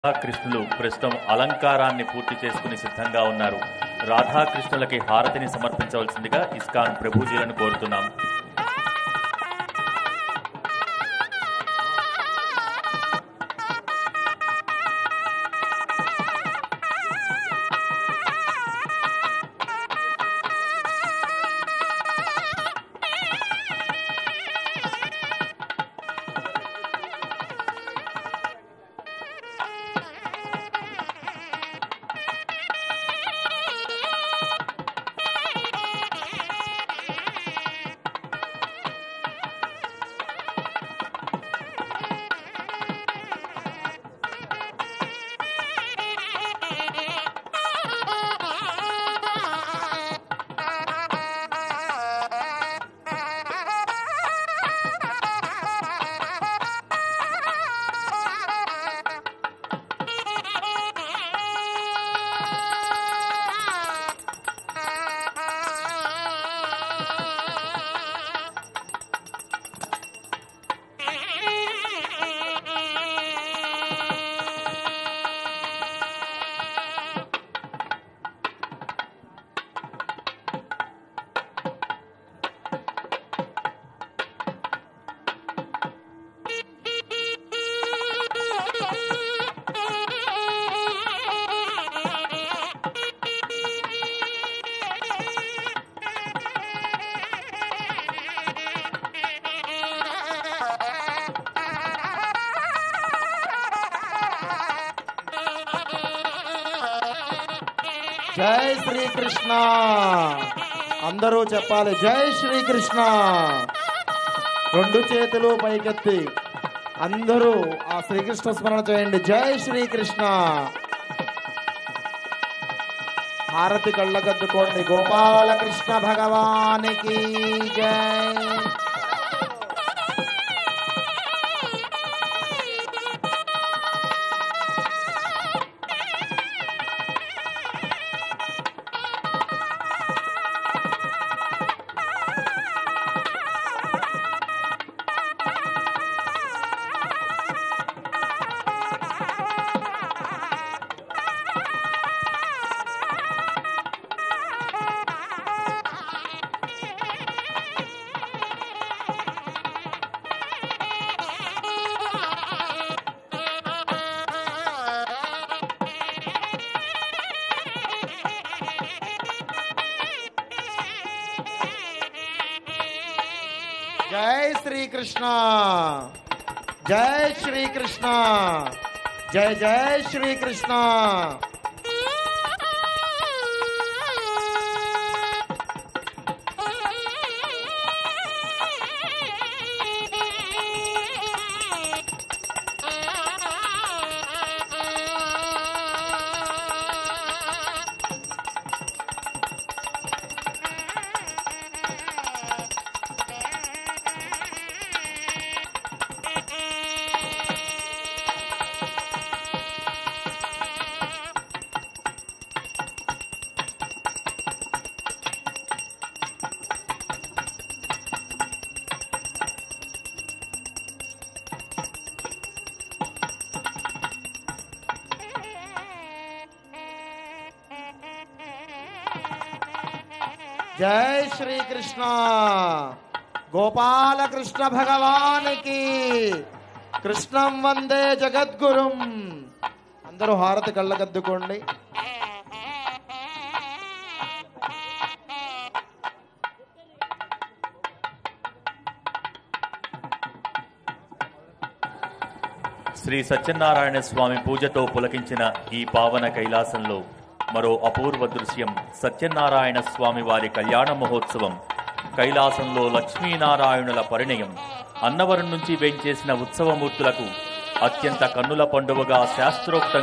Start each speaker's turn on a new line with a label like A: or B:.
A: రాధాకృష్ణులు ప్రస్తుతం అలంకారాన్ని పూర్తి చేసుకుని సిద్ధంగా ఉన్నారు రాధాకృష్ణులకి హారతిని సమర్పించవలసిందిగా ఇస్కాన్ ప్రభుజీలను కోరుతున్నాం
B: జై శ్రీకృష్ణ అందరూ చెప్పాలి జై శ్రీకృష్ణ రెండు చేతులు పైకెత్తి అందరూ ఆ శ్రీకృష్ణ స్మరణ చేయండి జై శ్రీకృష్ణ హారతి కళ్ళకద్దుకోండి గోపాలకృష్ణ భగవానికి జై జై శ్రీకృష్ణ జై శ్రీకృష్ణ జై జై శ్రీకృష్ణ జై శ్రీకృష్ణ గోపాలకృష్ణ భగవానికి కృష్ణం వందే జగద్గురుం అందరూ హారతి కళ్ళకద్దుకోండి
A: శ్రీ సత్యనారాయణ స్వామి పూజతో పులకించిన ఈ పావన కైలాసంలో మరో అపూర్వ దృశ్యం సత్యనారాయణ స్వామి వారి కళ్యాణ మహోత్సవం కైలాసంలో లక్ష్మీనారాయణుల పరిణయం అన్నవరం నుంచి వేంచేసిన ఉత్సవమూర్తులకు అత్యంత కన్నుల పండువగా శాస్త్రోక్తంగా